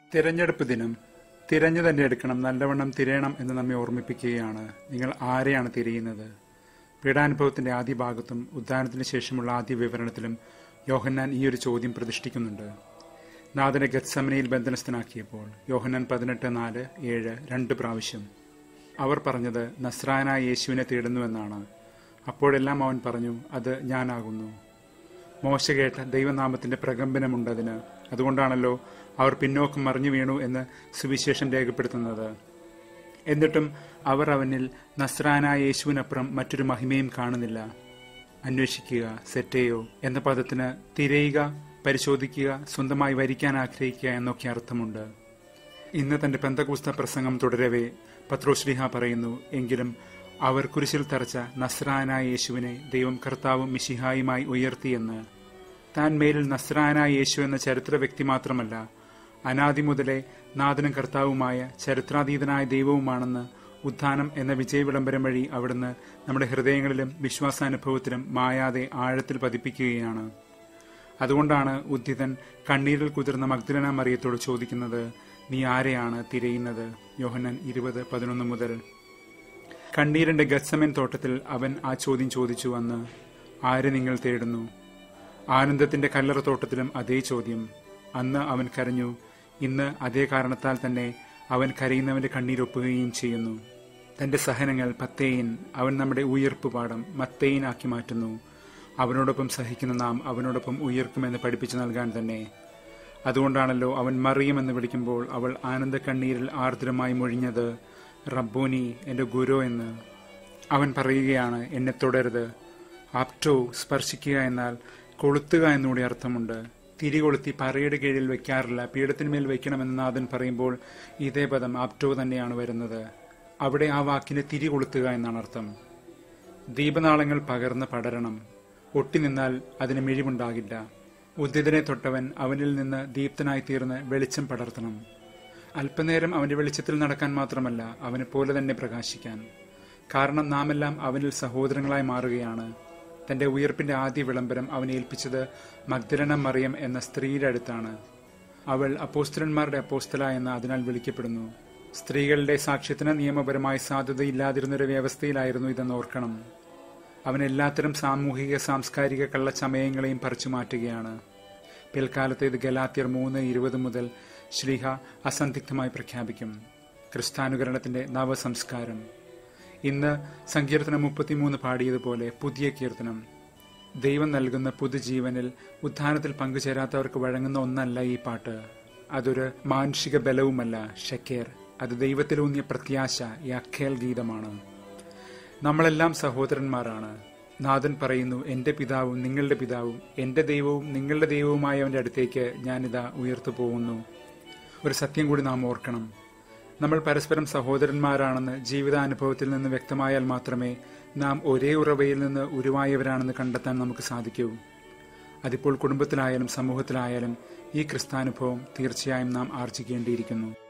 തിരഞ്ഞെടുപ്പ് ദിനം തിരഞ്ഞു തന്നെ എടുക്കണം നല്ലവണ്ണം തിരയണം എന്ന് നമ്മെ ഓർമ്മിപ്പിക്കുകയാണ് നിങ്ങൾ ആരെയാണ് തിരയുന്നത് പീഡാനുഭവത്തിന്റെ ആദ്യ ഭാഗത്തും ഉദ്ധാനത്തിന് ശേഷമുള്ള ആദ്യ വിവരണത്തിലും യോഹന്നാൻ ഈ ഒരു ചോദ്യം പ്രതിഷ്ഠിക്കുന്നുണ്ട് നാഥനെ ഗത്സമനയിൽ ബന്ധനസ്ഥനാക്കിയപ്പോൾ യോഹന്നാൻ പതിനെട്ട് നാല് ഏഴ് രണ്ട് പ്രാവശ്യം അവർ പറഞ്ഞത് നസ്രാനായ യേശുവിനെ തേടുന്നുവെന്നാണ് അപ്പോഴെല്ലാം അവൻ പറഞ്ഞു അത് ഞാനാകുന്നു മോശ കേട്ട ദൈവനാമത്തിന്റെ പ്രകമ്പനമുണ്ടതിന് അതുകൊണ്ടാണല്ലോ അവർ പിന്നോക്കം മറിഞ്ഞു വീണു എന്ന് സുവിശേഷം രേഖപ്പെടുത്തുന്നത് എന്നിട്ടും അവർ അവനിൽ നസ്രാനായ യേശുവിനപ്പുറം മറ്റൊരു മഹിമയും കാണുന്നില്ല അന്വേഷിക്കുക സെറ്റയോ എന്ന പദത്തിന് തിരയുക പരിശോധിക്കുക സ്വന്തമായി വരിക്കാൻ ആഗ്രഹിക്കുക എന്നൊക്കെ അർത്ഥമുണ്ട് ഇന്ന് തന്റെ പെന്തകൂസ്ത പ്രസംഗം തുടരവേ പത്രോശ്രീഹ പറയുന്നു എങ്കിലും അവർ കുരിശിൽ തറച്ച നസ്രാനായ യേശുവിനെ ദൈവം കർത്താവും മിശിഹായുമായി ഉയർത്തിയെന്ന് താൻ മേലിൽ നസ്രാനായ യേശു എന്ന ചരിത്ര വ്യക്തി മാത്രമല്ല അനാദി മുതലേ നാഥനും കർത്താവുമായ ചരിത്രാതീതനായ ദൈവവുമാണെന്ന് ഉത്ഥാനം എന്ന വിജയ വിളംബരം വഴി അവിടുന്ന് നമ്മുടെ ഹൃദയങ്ങളിലും വിശ്വാസാനുഭവത്തിലും മായാതെ ആഴത്തിൽ പതിപ്പിക്കുകയാണ് അതുകൊണ്ടാണ് ഉദ്ധിതൻ കണ്ണീരിൽ കുതിർന്ന മഗ്ദലന മറിയത്തോട് ചോദിക്കുന്നത് നീ ആരെയാണ് തിരയുന്നത് യോഹന്നൻ ഇരുപത് പതിനൊന്ന് മുതൽ കണ്ണീരിന്റെ ഗത്സമൻ തോട്ടത്തിൽ അവൻ ആ ചോദ്യം ചോദിച്ചു അന്ന് ആരെ നിങ്ങൾ തേടുന്നു ആനന്ദത്തിന്റെ കല്ലറ തോട്ടത്തിലും അതേ ചോദ്യം അന്ന് അവൻ കരഞ്ഞു ഇന്ന് അതേ കാരണത്താൽ തന്നെ അവൻ കരയുന്നവന്റെ കണ്ണീരൊപ്പുകയും ചെയ്യുന്നു തന്റെ സഹനങ്ങൾ പത്തേയിൻ അവൻ നമ്മുടെ ഉയർപ്പ് പാഠം മത്തേയിൻ ആക്കി മാറ്റുന്നു അവനോടൊപ്പം സഹിക്കുന്ന നാം അവനോടൊപ്പം ഉയർക്കുമെന്ന് പഠിപ്പിച്ചു നൽകാൻ തന്നെ അതുകൊണ്ടാണല്ലോ അവൻ മറിയുമെന്ന് വിളിക്കുമ്പോൾ അവൾ ആനന്ദ കണ്ണീരിൽ ആർദ്രമായി മൊഴിഞ്ഞത് റബ്ബോനി എന്റെ ഗുരു എന്ന് അവൻ പറയുകയാണ് എന്നെ തുടരുത് ആപ്റ്റോ സ്പർശിക്കുക എന്നാൽ കൊളുത്തുക എന്നുകൂടി അർത്ഥമുണ്ട് തിരി കൊളുത്തി പറയുടെ കീഴിൽ വെക്കാറില്ല പീഠത്തിന്മേൽ വെക്കണമെന്ന് നാഥൻ പറയുമ്പോൾ ഇതേ പദം ആപ്റ്റോ തന്നെയാണ് വരുന്നത് അവിടെ ആ വാക്കിന് തിരി കൊളുത്തുക എന്നാണ് അർത്ഥം ദീപനാളങ്ങൾ പകർന്ന് പടരണം ഒട്ടി നിന്നാൽ അതിന് മിഴിവുണ്ടാകില്ല ഉദ്യതനെ തൊട്ടവൻ അവനിൽ നിന്ന് ദീപ്തനായി തീർന്ന് വെളിച്ചം പടർത്തണം അല്പനേരം അവന്റെ വെളിച്ചത്തിൽ നടക്കാൻ മാത്രമല്ല അവനെ പോലെ തന്നെ പ്രകാശിക്കാൻ കാരണം നാമെല്ലാം അവനിൽ സഹോദരങ്ങളായി മാറുകയാണ് തന്റെ ഉയർപ്പിന്റെ ആദ്യ വിളംബരം അവനെ ഏൽപ്പിച്ചത് മഗ്ദലന മറിയം എന്ന സ്ത്രീയുടെ അടുത്താണ് അവൾ അപ്പോസ്തലന്മാരുടെ അപ്പോസ്തല എന്ന് അതിനാൽ വിളിക്കപ്പെടുന്നു സ്ത്രീകളുടെ സാക്ഷ്യത്തിന് നിയമപരമായി സാധ്യതയില്ലാതിരുന്നൊരു വ്യവസ്ഥയിലായിരുന്നു ഇതെന്ന് ഓർക്കണം അവൻ എല്ലാത്തരം സാമൂഹിക സാംസ്കാരിക കള്ളച്ചമയങ്ങളെയും പറിച്ചു മാറ്റുകയാണ് പിൽക്കാലത്ത് ഇത് ഗലാത്യർ മൂന്ന് ഇരുപത് മുതൽ ശ്രീഹ അസന്ധിഗ്ധമായി പ്രഖ്യാപിക്കും ക്രിസ്താനുകരണത്തിന്റെ നവസംസ്കാരം ഇന്ന് സങ്കീർത്തനം മുപ്പത്തിമൂന്ന് പാടിയതുപോലെ പുതിയ കീർത്തനം ദൈവം നൽകുന്ന പുതുജീവനിൽ ഉത്ഥാനത്തിൽ പങ്കുചേരാത്തവർക്ക് വഴങ്ങുന്ന ഒന്നല്ല ഈ പാട്ട് അതൊരു മാനുഷിക ബലവുമല്ല ഷക്കേർ അത് ദൈവത്തിലൂന്നിയ പ്രത്യാശ ഈ അഖേൽ ഗീതമാണ് നമ്മളെല്ലാം സഹോദരന്മാരാണ് നാഥൻ പറയുന്നു എന്റെ പിതാവും നിങ്ങളുടെ പിതാവും എന്റെ ദൈവവും നിങ്ങളുടെ ദൈവവുമായവന്റെ അടുത്തേക്ക് ഞാനിതാ ഉയർത്തു പോകുന്നു ഒരു സത്യം കൂടി നാം ഓർക്കണം നമ്മൾ പരസ്പരം സഹോദരന്മാരാണെന്ന് ജീവിതാനുഭവത്തിൽ നിന്ന് വ്യക്തമായാൽ മാത്രമേ നാം ഒരേ ഉറവയിൽ നിന്ന് ഉരുവായവരാണെന്ന് കണ്ടെത്താൻ നമുക്ക് സാധിക്കൂ അതിപ്പോൾ കുടുംബത്തിലായാലും സമൂഹത്തിലായാലും ഈ ക്രിസ്താനുഭവം തീർച്ചയായും നാം ആർജിക്കേണ്ടിയിരിക്കുന്നു